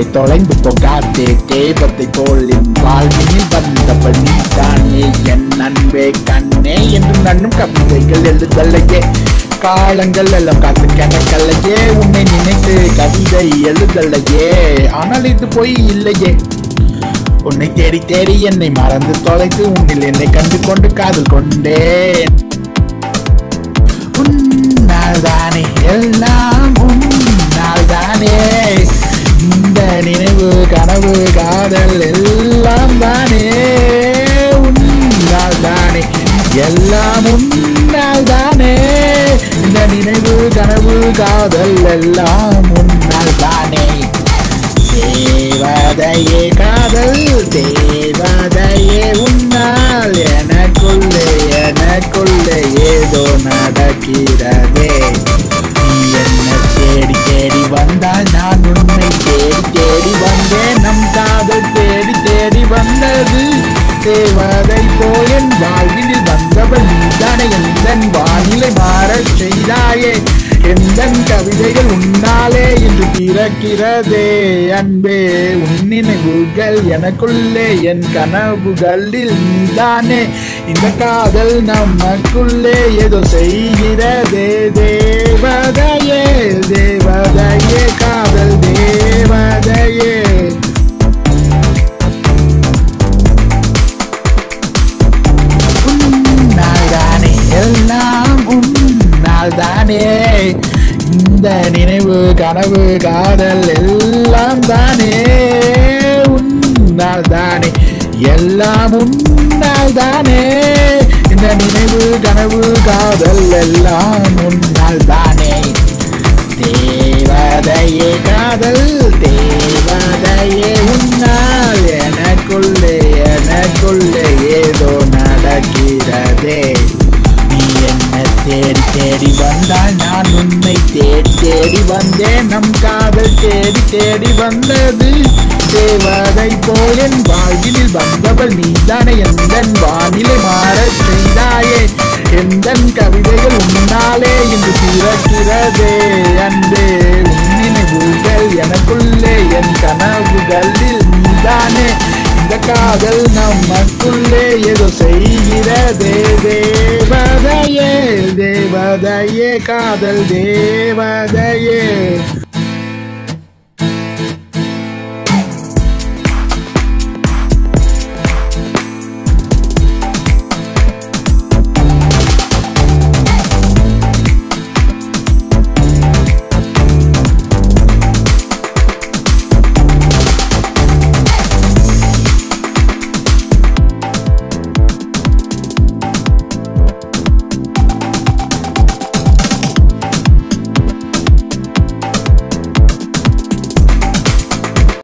தொலைந்து போகாதே தேவத்தை போல் என் வாழ்வினில் வந்தவள் நீ தானே என் அன்பே கண்ணே என்று நன்னும் கவிதைகள் எழுதலையே காலங்கள் எல்லாம் காத்து கணக்கல்லையே உன்னை நினைத்து கவிதை எழுதலையே ஆனால் இது பொய் இல்லையே உன்னை தேடி தேடி என்னை மறந்து தொலைத்து உன்னில் என்னை கண்டு கொண்டு காதல் கொண்டேன் உன்னால் தானே எல்லாம் உன்னால் தானே இந்த நினைவு கனவு காதல் எல்லாம் தானே உன்னால் தானே எல்லாம் உன்னால் தானே இந்த நினைவு கனவு காதல் எல்லாம் உன்னால் தானே தேவதையே காதல் தேவதையே உன்னால் எனக்குள்ளே எனக்குள்ளே ஏதோ நடக்கிறதே நீ என்ன தேடி தேடி வந்தால் நான் உன்னை தேடி தேடி வந்தேன் நம் காதல் தேடி தேடி வந்தது தேவதை போல் என் வாழ்வில் வந்தவள் நீதானே எந்தன் வானிலை மாறச் செய்தாயே எந்தன் கவிதைகள் உன்னாலே இன்று பிறக்கிறதே அன்பே உன் நினைவுகள் எனக்குள்ளே என் கனவுகளில் நீதானே இந்த காதல் நமக்குள்ளே ஏதோ செய்கிறதே தேவதையே தேவதையே காதல் தேவதையே உன்னால் தானே எல்லாம் உன்னால் தானே இந்த நினைவு கனவு காதல் எல்லாம் தானே உன்னால் தானே எல்லாம் உன்னால் தானே இந்த நினைவு கனவு காதல் எல்லாம் உன்னால் தானே தேவதையே காதல் தேவதையே உன்னால் எனக்குள்ளே எனக்குள்ளே ஏதோ நடக்கிறதே நீ என்ன தேடி தேடி வந்தால் நான் உன்னை தேடி தேடி வந்தேன் நம் காதல் தேடி தேடி வந்தது தேவதை போல் என் வாழ்வினில் வந்தவள் நீதானே எந்தன் வானிலை மாறச் செய்தாயே எந்தன் கவிதைகள் உன்னாலே இன்று பிறக்கிறதே அன்பே உன் நினைவுகள் எனக்குள்ளே என் கனவுகளில் நீதானே இந்த காதல் நமக்குள்ளே ஏதோ செய்கிறதே தேவதையே தேவதையே காதல் தேவதையே